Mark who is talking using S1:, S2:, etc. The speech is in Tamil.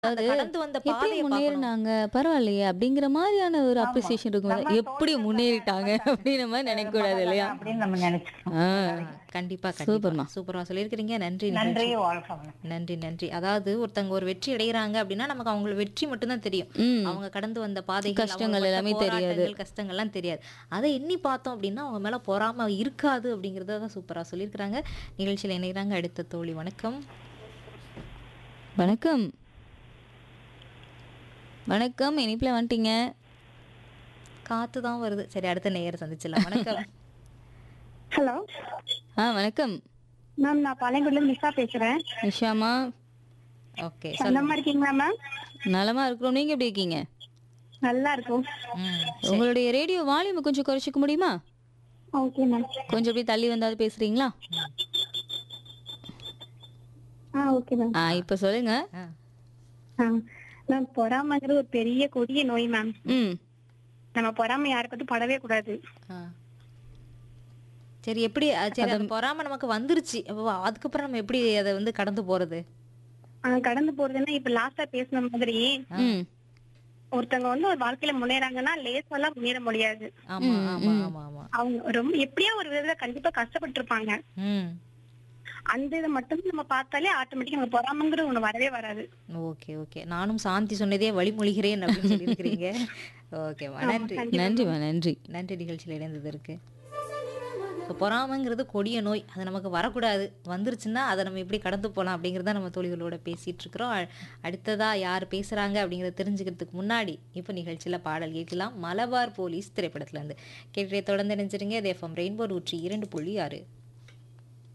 S1: அந்த
S2: அதாவது
S1: கடந்து வந்த
S2: எப்படி
S1: பாதைய பார்க்கணும்.
S2: முன்னேறினாங்க பரவாயில்லையே அப்படிங்கிற மாதிரியான ஒரு
S3: ஆமா.
S2: அப்ரிசியேஷன் இருக்கும்
S3: நம்ம
S2: எப்படி
S3: தோல்வி
S2: முன்னேறிட்டாங்க
S3: வந்தாங்க,
S2: அப்படின்ற மாதிரி நினைக்க கூடாது இல்லையா
S3: அப்படின்னு நம்ம நினைச்சுக்கணும்
S2: ஆ
S1: கண்டிப்பா
S2: சூப்பர்மா.
S1: கண்டிப்பா சூப்பரா சொல்லியிருக்கிறீங்க நன்றி
S3: நன்றி
S1: நிகழ்ச்சி.
S3: வாழ்க்கை
S1: நன்றி நன்றி அதாவது ஒருத்தங்க ஒரு வெற்றி அடைகிறாங்க அப்படின்னா நமக்கு அவங்க வெற்றி மட்டும்தான் தெரியும்
S2: ம்
S1: அவங்க கடந்து வந்த பாதைகள்
S2: கஷ்டங்கள்
S1: அவங்க பட்ட
S2: எல்லாமே தெரியாது.
S1: போராட்டங்கள், கஷ்டங்கள்லாம் தெரியாது அதை எண்ணி பார்த்தோம் அப்படின்னா அவங்க மேல பொறாம இருக்காது அப்படிங்கறத தான் சூப்பரா சொல்லியிருக்கிறாங்க நிகழ்ச்சியில இணைகிறாங்க அடுத்த தோழி வணக்கம்
S2: வணக்கம் வணக்கம் இனிப்புல வந்துட்டீங்க
S1: காத்து தான் வருது சரி அடுத்த நேயர் சந்திச்சிடலாம் வணக்கம்
S4: ஹலோ
S2: ஆ வணக்கம்
S4: மேம் நான் பாளையங்குடில நிஷா பேசுறேன்
S2: நிஷாமா
S1: ஓகே
S4: சொந்தமா இருக்கீங்களா மேம்
S2: நலமா இருக்கிறோம் நீங்க எப்படி இருக்கீங்க
S4: நல்லா இருக்கும்
S1: ம்
S2: உங்களுடைய ரேடியோ வால்யூம் கொஞ்சம் குறைச்சிக்க முடியுமா
S4: ஓகே மேம்
S2: கொஞ்சம் அப்படியே தள்ளி வந்தாது பேசுறீங்களா
S4: ஆ ஓகே மேம்
S2: ஆ இப்ப சொல்லுங்க
S1: ஆ.
S4: ஆ மேம் பொறாமைங்கிறது ஒரு பெரிய கொடிய நோய் மேம்
S2: ம்
S4: நம்ம பொறாமை யாருக்கும் படவே கூடாது
S1: ஆ. சரி எப்படி அ, சரி அது பொறாம நமக்கு வந்துருச்சு அப்ப அதுக்கப்புறம் நம்ம எப்படி அதை வந்து கடந்து போறது
S4: ஆ, கடந்து போறதுன்னா இப்ப லாஸ்டா பேசின மாதிரி
S2: ம்
S4: ஒருத்தவங்க வந்து ஒரு வாழ்க்கையில முன்னேறாங்கன்னா லேசாலாம் முன்னேற முடியாது
S1: ஆமா
S2: ம்,
S1: ஆமா
S2: ம்.
S1: ஆமா ஆமா
S4: அவங்க ரொம்ப எப்படியோ ஒரு விதத்துல கண்டிப்பா கஷ்டப்பட்டு இருப்பாங்க
S1: ம்
S4: அந்த இதை மட்டும் நம்ம பார்த்தாலே ஆட்டோமேட்டிக்கா நம்ம பொறாமைங்கிற ஒண்ணு வரவே வராது
S1: ஓகே ஓகே நானும் சாந்தி சொன்னதே வழிமொழிகிறேன் அப்படின்னு சொல்லியிருக்கிறீங்க ஓகேவா நன்றி
S2: நன்றிமா நன்றி
S1: நன்றி நிகழ்ச்சியில் இணைந்ததற்கு இப்போ பொறாமைங்கிறது கொடிய நோய் அது நமக்கு வரக்கூடாது வந்துருச்சுன்னா அதை நம்ம எப்படி கடந்து போகலாம் அப்படிங்கிறத நம்ம தோழிகளோட பேசிட்டு இருக்கிறோம் அ- அடுத்ததா யார் பேசுறாங்க அப்படிங்கிறத தெரிஞ்சுக்கிறதுக்கு முன்னாடி இப்போ நிகழ்ச்சியில் பாடல் கேட்கலாம் மலபார் போலீஸ் திரைப்படத்துல இருந்து கேட்டே தொடர்ந்து நினைச்சிருங்க இது எஃப்எம் ரெயின்போ நூற்றி இரண்டு புள்ளி ஆறு